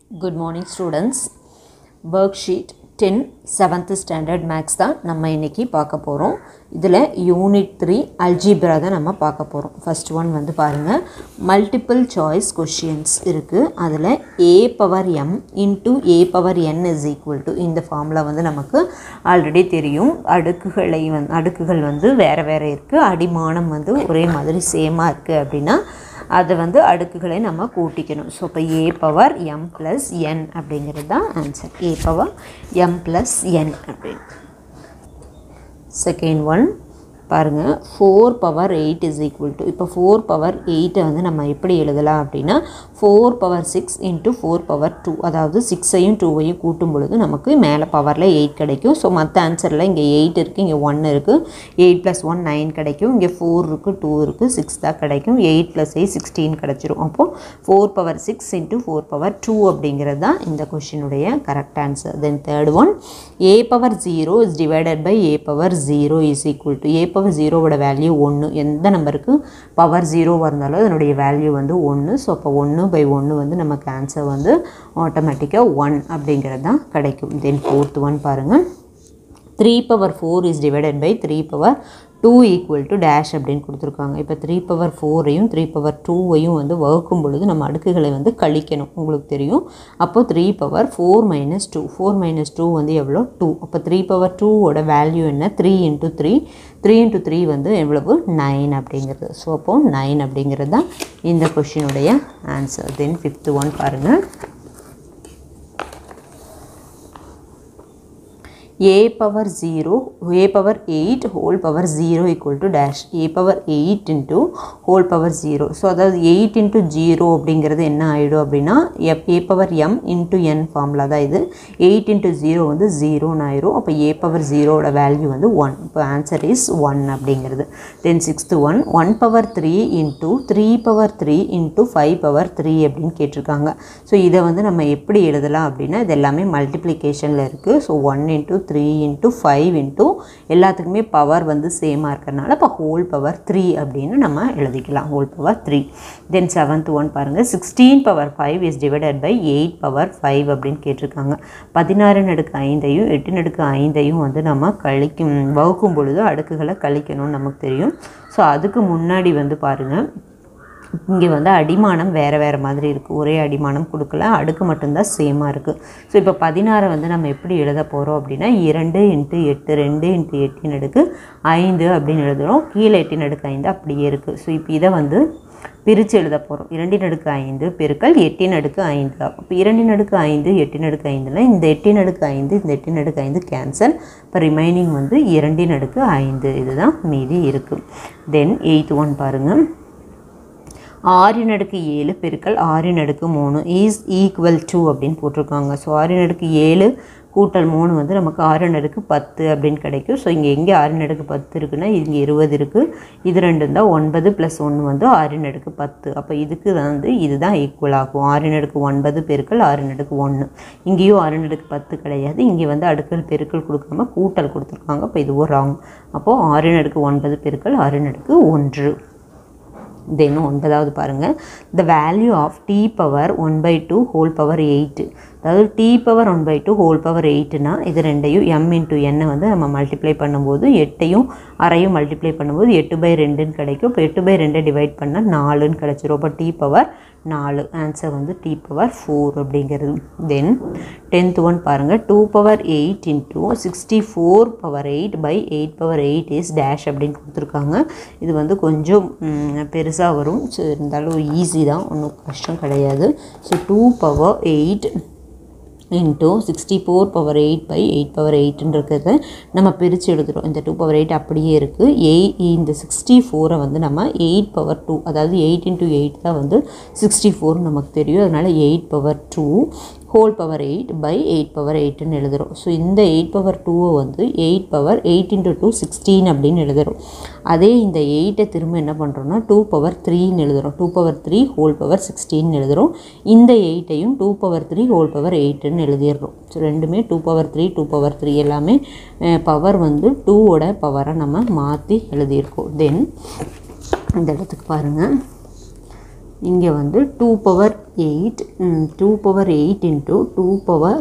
Good morning students worksheet ten seventh standard maths தான் நம்ம இன்றைக்கி பார்க்க போகிறோம் இதில் யூனிட் த்ரீ அல்ஜிப்ரா தான் நம்ம பார்க்க போகிறோம் ஃபஸ்ட் ஒன் வந்து பாருங்கள் மல்டிபிள் சாய்ஸ் கொஷின்ஸ் இருக்குது அதில் a power m into a power n is equal to இந்த ஃபார்முலா வந்து நமக்கு ஆல்ரெடி தெரியும் அடுக்குகளை வந்து அடுக்குகள் வந்து வேறு வேறு இருக்குது அடிமானம் வந்து ஒரே மாதிரி சேமாக இருக்குது அப்படின்னா அதை வந்து அடுக்குகளை நம்ம கூட்டிக்கணும் ஸோ இப்போ a power m plus n அப்படிங்கிறது தான் answer a power m plus n அப்படின்னு செகண்ட் ஒன் பாருங்கள் four power eight is equal to இப்போ ஃபோர் பவர் எயிட்டை வந்து நம்ம எப்படி எழுதலாம் அப்படின்னா four power six into four power two அதாவது சிக்ஸையும் டூவையும் கூட்டும் பொழுது நமக்கு மேலே பவரில் எயிட் கிடைக்கும் ஸோ மற்ற ஆன்சரில் இங்கே எயிட் இருக்குது இங்கே ஒன் இருக்குது எயிட் ப்ளஸ் ஒன் நைன் கிடைக்கும் இங்கே ஃபோர் இருக்குது டூ இருக்குது சிக்ஸ் தான் கிடைக்கும் எயிட் ப்ளஸ் எயிட் சிக்ஸ்டீன் கிடச்சிரும் அப்போது four power six into four power two அப்படிங்கிறது தான் இந்த கொஷினுடைய correct answer then third one a power zero is divided by a power zero is equal to a power ஜீரோவோட value ஒன்று எந்த நம்பருக்கு பவர் ஜீரோவாக இருந்தாலும் அதனுடைய வேல்யூ வந்து ஒன்று ஸோ அப்போ ஒன்று பை ஒன்று வந்து நமக்கு ஆன்சர் வந்து ஆட்டோமேட்டிக்காக ஒன் அப்படிங்கிறது தான் கிடைக்கும் தென் ஃபோர்த் ஒன் பாருங்கள் three power four is divided by three power two equal to dash அப்படின்னு கொடுத்துருக்காங்க இப்போ த்ரீ பவர் ஃபோரையும் த்ரீ பவர் டூவையும் வந்து வகுக்கும் பொழுது நம்ம அடுக்குகளை வந்து கழிக்கணும் உங்களுக்கு தெரியும் அப்போது three power four minus two four minus two வந்து எவ்வளோ டூ அப்போ த்ரீ பவர் டூவோட வேல்யூ என்ன three into three three into three வந்து எவ்வளவு நைன் அப்படிங்கிறது ஸோ அப்போது நைன் அப்படிங்கிறது தான் இந்த கொஷினுடைய ஆன்சர் தென் ஃபிஃப்த்து ஒன் பாருங்கள் a power 0 a power 8 whole power 0 equal to dash a power 8 into whole power 0 so அதாவது 8 into 0 அப்படிங்கிறது என்ன ஆகிடும் அப்படின்னா a power m into n formula தான் இது 8 into 0 வந்து 0ன்னு ஆயிரும் அப்போ a power 0ஓட வேல்யூ வந்து 1 இப்போ ஆன்சர் இஸ் 1 அப்படிங்கிறது then sixth one one power three into three power three into five power three அப்படின்னு கேட்டிருக்காங்க ஸோ இதை வந்து நம்ம எப்படி எழுதலாம் அப்படின்னா இது எல்லாமே மல்டிப்ளிகேஷனில் இருக்குது so one into three into five into எல்லாத்துக்குமே பவர் வந்து சேமாக இருக்கிறனால இப்போ ஹோல் பவர் த்ரீ அப்படின்னு நம்ம எழுதிக்கலாம் whole power three then seventh one பாருங்கள் sixteen power five is divided by eight power five அப்படின்னு கேட்டிருக்காங்க பதினாறு நடுக்கு ஐந்தையும் எட்டு நடுக்கு ஐந்தையும் வந்து நம்ம கழிக்கும் வகுக்கும் பொழுது அடுக்குகளை கழிக்கணும்னு நமக்கு தெரியும் ஸோ அதுக்கு முன்னாடி வந்து பாருங்கள் இங்கே வந்து அடிமானம் வேறு வேறு மாதிரி இருக்குது ஒரே அடிமானம் கொடுக்கல அடுக்கு மட்டும்தான் சேமாக இருக்குது ஸோ இப்போ பதினாறை வந்து நம்ம எப்படி எழுத போகிறோம் அப்படின்னா இரண்டு இன்ட்டு எட்டு ரெண்டு இன்ட்டு எட்டின் அடுக்கு ஐந்து அப்படின்னு எழுதுகிறோம் கீழே எட்டின் அடுக்கு ஐந்து அப்படியே இருக்குது ஸோ இப்போ இதை வந்து பிரித்து எழுத போகிறோம் இரண்டின் அடுக்கு ஐந்து பெருக்கல் எட்டின் அடுக்கு ஐந்து அப்போ இரண்டின் அடுக்கு ஐந்து எட்டின் அடுக்கு ஐந்துனா இந்த எட்டின் அடுக்கு ஐந்து இந்த எட்டின் அடுக்கு ஐந்து கேன்சல் இப்போ ரிமைனிங் வந்து இரண்டின் அடுக்கு ஐந்து இதுதான் மீதி இருக்குது தென் எயித் ஒன் பாருங்கள் ஆறின் அடுக்கு ஏழு பெருக்கல் ஆறின் அடுக்கு மூணு இஸ் ஈக்குவல் டு அப்படின்னு போட்டிருக்காங்க ஸோ ஆறின் அடுக்கு ஏழு கூட்டல் மூணு வந்து நமக்கு ஆறு நடுக்கு பத்து அப்படின்னு கிடைக்கும் ஸோ இங்கே எங்கே ஆறு நடுக்கு பத்து இருக்குன்னா இங்கே இருபது இருக்குது இது ரெண்டு இருந்தால் ஒன்பது ப்ளஸ் ஒன்று வந்து ஆறு நடுக்கு பத்து அப்போ இதுக்கு வந்து இதுதான் ஈக்குவல் ஆகும் ஆறு நடுக்கு ஒன்பது பெருக்கள் ஆறு நடுக்கு ஒன்று இங்கேயும் ஆறு நடுக்கு பத்து கிடையாது இங்கே வந்து அடுக்கல் பெருக்கல் கொடுக்காம கூட்டல் கொடுத்துருக்காங்க அப்போ இதுவும் ராங் அப்போது ஆறு நடுக்கு ஒன்பது பெருக்கள் ஆறு நடுக்கு ஒன்று தென் ஒன்பதாவது பாருங்கள் the value of T power one by two whole power eight அதாவது T power one by two whole power எயிட்டுனா இது ரெண்டையும் எம் இன்ட்டு எண்ணை வந்து நம்ம மல்டிப்ளை பண்ணும்போது எட்டையும் அரையும் மல்டிப்ளை பண்ணும்போது எட்டு பை ரெண்டுன்னு கிடைக்கும் இப்போ எட்டு பை ரெண்டை டிவைட் பண்ணால் நாலுன்னு கிடச்சிரும் அப்போ டி பவர் நாலு ஆன்சர் வந்து டி பவர் ஃபோர் அப்படிங்கிறது தென் டென்த் ஒன் பாருங்கள் two power eight into sixty four power eight by eight power eight is dash அப்படின்னு கொடுத்துருக்காங்க இது வந்து கொஞ்சம் பெருசாக வரும் ஸோ இருந்தாலும் ஈஸி தான் ஒன்றும் கஷ்டம் கிடையாது so two power eight into sixty four power eight by eight power எயிட்டுன்றத நம்ம பிரித்து எழுதுகிறோம் இந்த டூ பவர் எயிட் அப்படியே இருக்குது எய் இந்த சிக்ஸ்டி ஃபோரை வந்து நம்ம எயிட் பவர் டூ அதாவது எயிட் இன்ட்டு எயிட் தான் வந்து சிக்ஸ்டி ஃபோர்னு நமக்கு தெரியும் அதனால் eight power two whole power eight by eight power எயிட்டுன்னு எழுதுகிறோம் ஸோ இந்த எயிட் பவர் டூவை வந்து eight power eight into two sixteen அப்படின்னு எழுதுகிறோம் அதே இந்த எயிட்டை திரும்ப என்ன பண்ணுறோம்னா டூ பவர் த்ரீன்னு எழுதுகிறோம் two power three whole power sixteen எழுதுகிறோம் இந்த எயிட்டையும் two power three whole power எயிட்டுன்னு எழுதிடுறோம் ஸோ ரெண்டுமே two power three two power three எல்லாமே பவர் வந்து டூவோட பவரை நம்ம மாற்றி எழுதியிருக்கோம் தென் இந்த இடத்துக்கு பாருங்கள் இங்கே வந்து two power eight two power eight into two power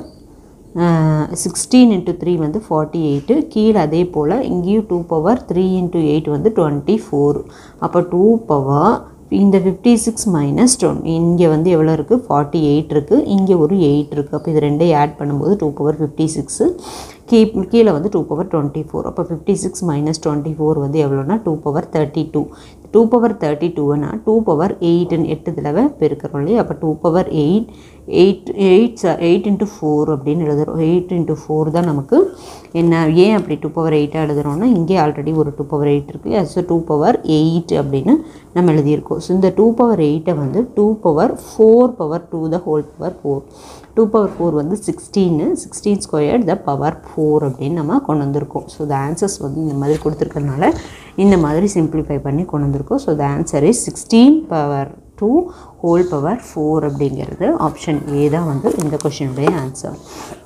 sixteen into three வந்து ஃபார்ட்டி எயிட்டு கீழே அதே போல் இங்கேயும் two power three into eight வந்து டுவெண்ட்டி ஃபோர் அப்போ டூ பவர் இந்த ஃபிஃப்டி சிக்ஸ் மைனஸ் டொன் இங்கே வந்து எவ்வளோ இருக்குது ஃபார்ட்டி எயிட் இருக்குது இங்கே ஒரு எயிட் இருக்குது அப்போ இது ரெண்டையும் ஆட் பண்ணும்போது டூ பவர் ஃபிஃப்டி சிக்ஸு கீ கீழே வந்து டூ பவர் டுவெண்ட்டி ஃபோர் அப்போ fifty six minus twenty four வந்து எவ்வளோனா two power thirty two two power thirty டூனா டூ பவர் எயிட்டுன்னு எட்டு தடவை பெருக்கிறோம் இல்லையா அப்போ two power eight eight eight eight into four அப்படின்னு எழுதுகிறோம் எயிட் இன்ட்டு ஃபோர் தான் நமக்கு என்ன ஏன் அப்படி டூ பவர் எயிட்டாக எழுதுகிறோம்னா இங்கே ஆல்ரெடி ஒரு டூ பவர் எயிட் இருக்குது ஸோ டூ பவர் எயிட் அப்படின்னு நம்ம எழுதியிருக்கோம் ஸோ இந்த டூ பவர் எயிட்டை வந்து two power four power two the whole power four two power four வந்து சிக்ஸ்டீனு sixteen square the power four அப்படின்னு நம்ம கொண்டு வந்திருக்கோம் ஸோ த ஆன்சர்ஸ் வந்து இந்த மாதிரி கொடுத்துருக்கறனால இந்த மாதிரி சிம்பிளிஃபை பண்ணி கொண்டு வந்திருக்கோம் so the answer is sixteen power two whole power four அப்படிங்கிறது ஆப்ஷன் ஏ தான் வந்து இந்த கொஷினுடைய ஆன்சர்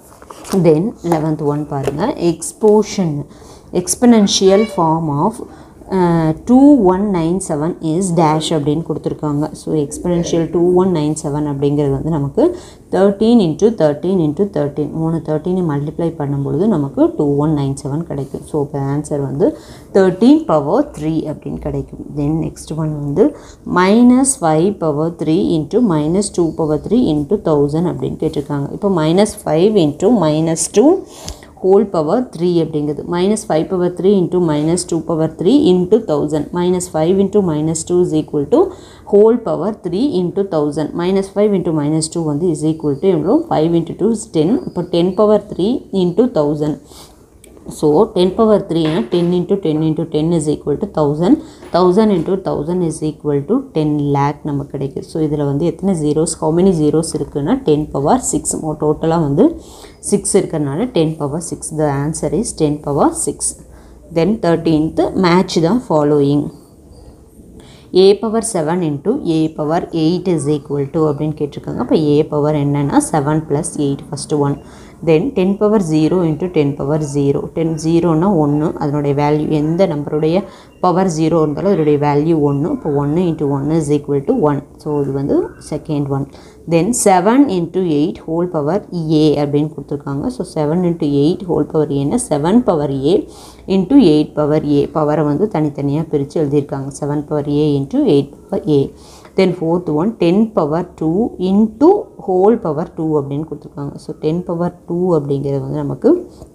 தென் லெவன்த் ஒன் பாருங்கள் எக்ஸ்போஷன் exponential form of two one nine seven is dash அப்படின்னு கொடுத்துருக்காங்க so exponential two one nine seven அப்படிங்கிறது வந்து நமக்கு thirteen into thirteen into thirteen மூணு தேர்ட்டீனை மல்டிப்ளை பண்ணும்பொழுது நமக்கு டூ ஒன் நைன் செவன் கிடைக்கும் ஸோ இப்போ ஆன்சர் வந்து தேர்ட்டீன் பவர் த்ரீ அப்படின்னு கிடைக்கும் தென் நெக்ஸ்ட் ஒன் வந்து minus five power three into minus two power three into thousand அப்படின்னு கேட்டிருக்காங்க இப்போ minus five into minus two whole power three அப்படிங்கிறது minus five power three into minus two power three into thousand minus five into minus two is equal to whole power three into thousand minus five into minus two வந்து is equal to எவ்வளோ five into two is ten இப்போ ten power three into thousand so ten power த்ரீனா ten into ten into ten is equal to thousand thousand into thousand is equal to ten lakh நமக்கு கிடைக்குது so இதில் வந்து எத்தனை zeros how many zeros இருக்குன்னா ten power six டோட்டலாக வந்து six இருக்கிறனால ten power six the answer is ten power six then thirteenth match தான் following a power seven into a power eight is equal to அப்படின்னு கேட்டிருக்காங்க அப்போ a power என்னென்னா seven plus eight first one then ten power zero into ten power zero ten ஜீரோனா ஒன்று அதனுடைய value எந்த நம்பருடைய power zero இருந்தாலும் அதனுடைய வேல்யூ ஒன்று இப்போ ஒன்று இன்ட்டு ஒன்று is equal to one so இது வந்து second one then seven into eight whole power a அப்படின்னு கொடுத்துருக்காங்க so seven into eight whole power ஏன்னா seven power a into eight power a பவரை வந்து தனித்தனியாக பிரித்து எழுதியிருக்காங்க seven power a into eight power a then fourth one ten power two into whole power two அப்படின்னு கொடுத்துருக்காங்க ஸோ டென் பவர் டூ அப்படிங்கிறது வந்து நமக்கு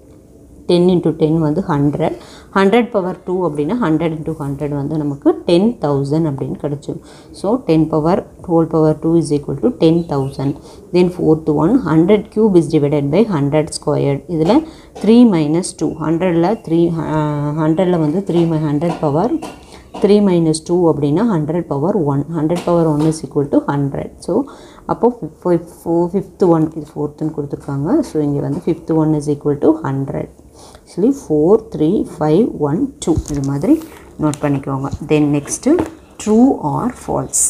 டென் இன்ட்டு டென் வந்து ஹண்ட்ரட் ஹண்ட்ரட் பவர் டூ அப்படின்னா ஹண்ட்ரட் இன்ட்டு ஹண்ட்ரட் வந்து நமக்கு ten thousand அப்படின்னு கிடச்சிடும் so ten power whole power two is equal to ten thousand then fourth one hundred cube is divided by hundred squared இதில் three minus two ஹண்ட்ரடில் three ஹண்ட்ரடில் வந்து three மை hundred power three minus two அப்படின்னா hundred power one hundred power one is equal to hundred so அப்போது ஃபோ fifth one இது ஃபோர்த்துன்னு கொடுத்துருக்காங்க ஸோ இங்கே வந்து fifth one is equal to hundred actually four three five one two இது மாதிரி note பண்ணிக்கோங்க then next true or false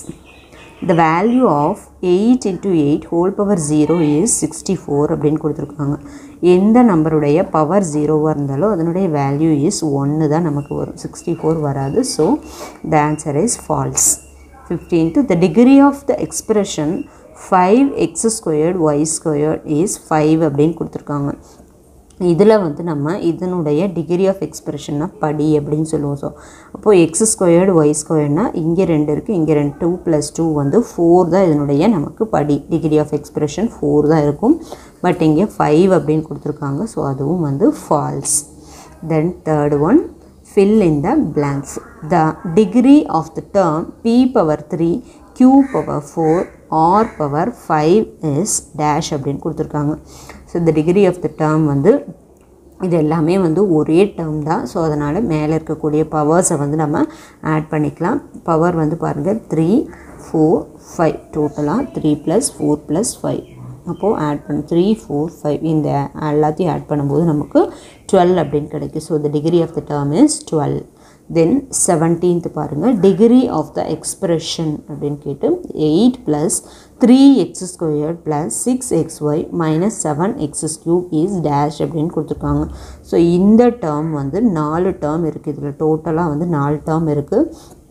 the value of eight into eight whole power zero is sixty four அப்படின்னு கொடுத்துருக்காங்க எந்த நம்பருடைய power ஜீரோவாக இருந்தாலும் அதனுடைய value is ஒன்று தான் நமக்கு வரும் சிக்ஸ்டி ஃபோர் வராது so the answer is false fifteenth the degree of the expression five x squared y squared is five அப்படின்னு கொடுத்துருக்காங்க இதில் வந்து நம்ம இதனுடைய டிகிரி ஆஃப் எக்ஸ்பிரஷன்னா படி அப்படின்னு சொல்லுவோம் ஸோ அப்போது எக்ஸ் ஸ்கொயர்டு ஒய் ஸ்கொயர்னா இங்கே ரெண்டு இருக்குது இங்கே ரெண்டு டூ ப்ளஸ் டூ வந்து ஃபோர் தான் இதனுடைய நமக்கு படி டிகிரி ஆஃப் எக்ஸ்பிரஷன் ஃபோர் தான் இருக்கும் பட் இங்கே ஃபைவ் அப்படின்னு கொடுத்துருக்காங்க ஸோ அதுவும் வந்து false then third one fill in the blanks. The degree of the term p power 3 q power 4 r power 5 is dash அப்படின்னு கொடுத்துருக்காங்க ஸோ இந்த டிகிரி ஆஃப் த டேர்ம் வந்து இது எல்லாமே வந்து ஒரே டேர்ம் தான் ஸோ அதனால் மேலே இருக்கக்கூடிய பவர்ஸை வந்து நம்ம ஆட் பண்ணிக்கலாம் பவர் வந்து பாருங்கள் த்ரீ ஃபோர் ஃபைவ் டோட்டலாக three plus four plus five அப்போது ஆட் பண்ண த்ரீ ஃபோர் ஃபைவ் இந்த எல்லாத்தையும் ஆட் பண்ணும்போது நமக்கு டுவெல் அப்படின்னு கிடைக்கும் so the degree of the term is twelve then seventeenth பாருங்கள் டிகிரி ஆஃப் த எக்ஸ்பிரஷன் அப்படின்னு கேட்டு eight plus three x square plus six x y minus seven x cube is dash அப்படின்னு கொடுத்துருக்காங்க so இந்த term வந்து நாலு term இருக்குது இதில் டோட்டலாக வந்து நாலு டேர்ம் இருக்குது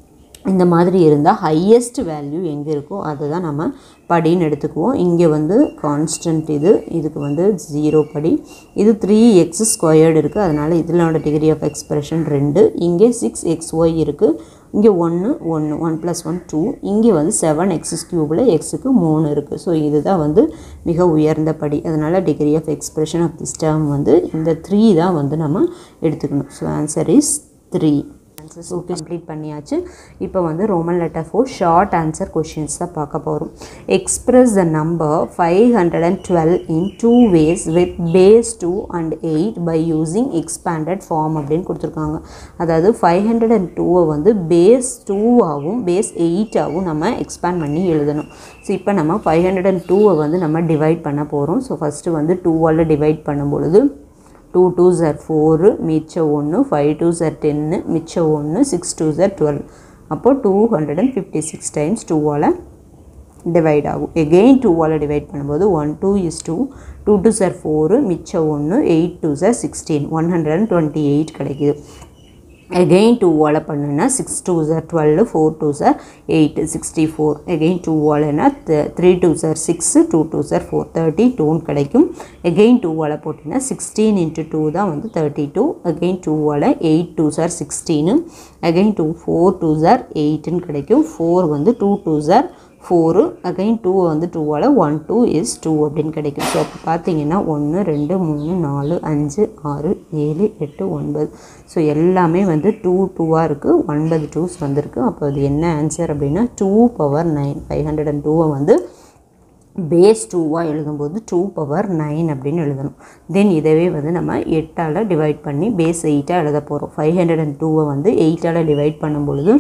இந்த மாதிரி இருந்தால் ஹையஸ்ட் வேல்யூ எங்கே இருக்கோ அதை தான் நம்ம படின்னு எடுத்துக்குவோம் இங்கே வந்து கான்ஸ்டன்ட் இது இதுக்கு வந்து ஜீரோ படி இது த்ரீ எக்ஸ் ஸ்கொயர்டு இருக்குது அதனால் இதனோட டிகிரி ஆஃப் எக்ஸ்பிரஷன் ரெண்டு இங்கே சிக்ஸ் எக்ஸ் ஒய் இருக்குது இங்கே ஒன்று ஒன்று ஒன் ப்ளஸ் ஒன் டூ இங்கே வந்து செவன் எக்ஸஸ் க்யூபில் எக்ஸுக்கு மூணு இருக்குது ஸோ இதுதான் வந்து மிக உயர்ந்த படி அதனால் degree of expression of this term வந்து இந்த த்ரீ தான் வந்து நம்ம எடுத்துக்கணும் so answer is three answers complete பண்ணியாச்சு இப்போ வந்து Roman letter four short answer questions தான் பார்க்க போகிறோம் express the number five hundred and twelve in two ways with base two and eight by using expanded form அப்படின்னு கொடுத்துருக்காங்க அதாவது five hundred and டூவை வந்து பேஸ் டூவாகவும் பேஸ் எயிட்டாகவும் நம்ம எக்ஸ்பேண்ட் பண்ணி எழுதணும் ஸோ இப்போ நம்ம ஃபைவ் ஹண்ட்ரட் அண்ட் டூவை வந்து நம்ம டிவைட் பண்ண போகிறோம் ஸோ ஃபஸ்ட்டு வந்து டூவால் டிவைட் பண்ணும் பொழுது டூ டூ ஜர் ஃபோரு மிச்சம் ஒன்று ஃபைவ் டூ ஜர் டென்னு மிச்சம் ஒன்று சிக்ஸ் டூ ஜர் டுவெல் அப்போது two hundred and fifty six times டூவால் டிவைட் ஆகும் எகெயின் டூவால் டிவைட் பண்ணும்போது one two is two two two sir four மிச்சம் ஒன்று eight two sir sixteen one hundred and twenty eight கிடைக்குது எகெயின் டூ வால் பண்ணுன்னா six two sir twelve four two sir eight sixty four again two வால்னா three two sir six two two sir four thirty டூன்னு கிடைக்கும் again two வால் போட்டிங்கன்னா sixteen into two தான் வந்து thirty two again two வால் eight two sir sixteen again two four two sir எயிட்டுன்னு கிடைக்கும் four வந்து two two sir four again two வந்து டூவால் ஒன் டூ இஸ் டூ அப்படின்னு கிடைக்கும் ஸோ அப்போ பார்த்தீங்கன்னா ஒன்று ரெண்டு மூணு நாலு அஞ்சு ஆறு ஏழு எட்டு ஒன்பது ஸோ எல்லாமே வந்து டூ டூவாக இருக்குது ஒன்பது டூஸ் வந்திருக்கு அப்போ அது என்ன ஆன்சர் அப்படின்னா two power nine five hundred and டூவை வந்து பேஸ் டூவாக எழுதும்போது டூ பவர் நைன் அப்படின்னு எழுதணும் தென் இதவே வந்து நம்ம எட்டால் டிவைட் பண்ணி பேஸ் எயிட்டாக எழுத போகிறோம் ஃபைவ் ஹண்ட்ரட் அண்ட் டூவை வந்து எயிட்டால் டிவைட் பண்ணும் பொழுது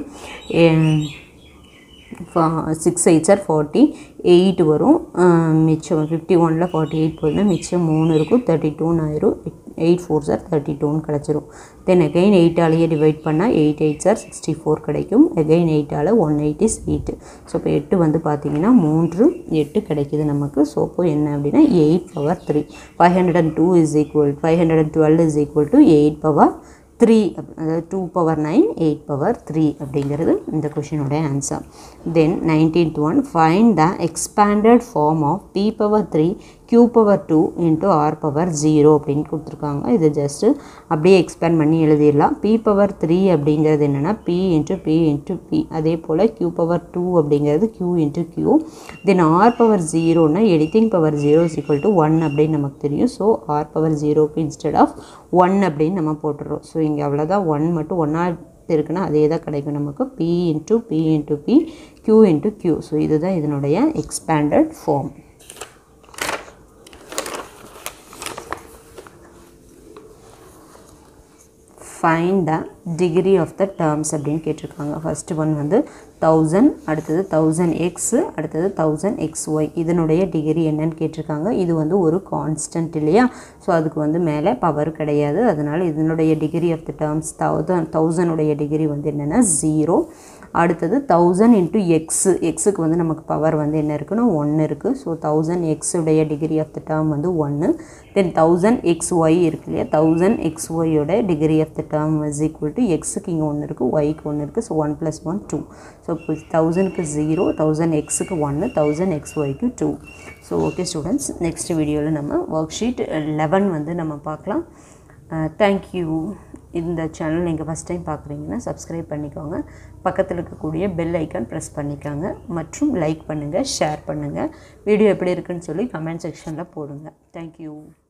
six eight sir forty eight வரும் மிச்சம் ஃபிஃப்டி ஒனில் ஃபார்ட்டி எயிட் போதுன்னா மிச்சம் மூணு இருக்கும் தேர்ட்டி டூன்னு ஆயிரும் எயிட் ஃபோர் சார் தேர்ட்டி டூன்னு கிடச்சிரும் தென் அகைன் எயிட்டாலேயே டிவைட் பண்ணால் eight eight sir sixty four கிடைக்கும் அகைன் எயிட்டால் one eight is eight so இப்போ எட்டு வந்து பார்த்திங்கன்னா மூன்று எட்டு கிடைக்கிது நமக்கு ஸோ அப்போ என்ன அப்படின்னா eight power three five hundred and two is equal five hundred and twelve is equal to eight power three அதாவது two power nine eight power three அப்படிங்கிறது இந்த கொஷினுடைய answer then nineteenth one find the expanded form of p power three q power two into r power zero அப்படின்னு கொடுத்துருக்காங்க இது just அப்படியே expand பண்ணி எழுதிடலாம் பி பவர் த்ரீ அப்படிங்கிறது என்னென்னா p into p into p அதே போல் க்யூ பவர் டூ அப்படிங்கிறது q into q then r power ஜீரோனா anything power zero is equal to one அப்படின்னு நமக்கு தெரியும் ஸோ ஆர் பவர் ஜீரோக்கு இன்ஸ்டெட் ஆஃப் ஒன் அப்படின்னு நம்ம போட்டுடுறோம் ஸோ இங்கே அவ்வளோதான் ஒன் மட்டும் ஒன்றா இருக்குன்னா அதே தான் கிடைக்கும் நமக்கு p into p into p q into q so இதுதான் இதனுடைய expanded form find the degree of the terms அப்படின்னு கேட்டிருக்காங்க ஃபஸ்ட்டு ஒன் வந்து தௌசண்ட் அடுத்தது தௌசண்ட் எக்ஸு அடுத்தது தௌசண்ட் எக்ஸ் ஒய் இதனுடைய டிகிரி என்னன்னு கேட்டிருக்காங்க இது வந்து ஒரு கான்ஸ்டன்ட் இல்லையா ஸோ அதுக்கு வந்து மேலே பவர் கிடையாது அதனால் இதனுடைய degree of the terms thousand தௌசண்டுடைய டிகிரி வந்து என்னென்னா ஜீரோ அடுத்தது தௌசண்ட் இன்ட்டு எக்ஸு எக்ஸுக்கு வந்து நமக்கு பவர் வந்து என்ன இருக்குன்னா ஒன்று இருக்குது ஸோ தௌசண்ட் எக்ஸுடைய டிகிரி ஆஃப் த டேர்ம் வந்து ஒன்று தென் தௌசண்ட் எக்ஸ் ஒய் இருக்கு இல்லையா தௌசண்ட் எக்ஸ் ஒய்யோட degree of the term is equal to எக்ஸுக்கு இங்கே ஒன்று இருக்குது ஒய்க்கு ஒன்று இருக்குது so one plus one two so இப்போ தௌசண்ட்க்கு ஜீரோ தௌசண்ட் எக்ஸுக்கு ஒன்று தௌசண்ட் எக்ஸ் ஒய்க்கு two so okay students next வீடியோவில் நம்ம ஒர்க் ஷீட் லெவன் வந்து நம்ம பார்க்கலாம் தேங்க்யூ இந்த சேனல் நீங்கள் ஃபஸ்ட் டைம் பார்க்குறீங்கன்னா சப்ஸ்கிரைப் பண்ணிக்கோங்க பக்கத்தில் இருக்கக்கூடிய பெல் ஐக்கான் ப்ரெஸ் பண்ணிக்கோங்க மற்றும் லைக் பண்ணுங்கள் ஷேர் பண்ணுங்கள் வீடியோ எப்படி இருக்குன்னு சொல்லி கமெண்ட் செக்ஷனில் போடுங்க தேங்க்யூ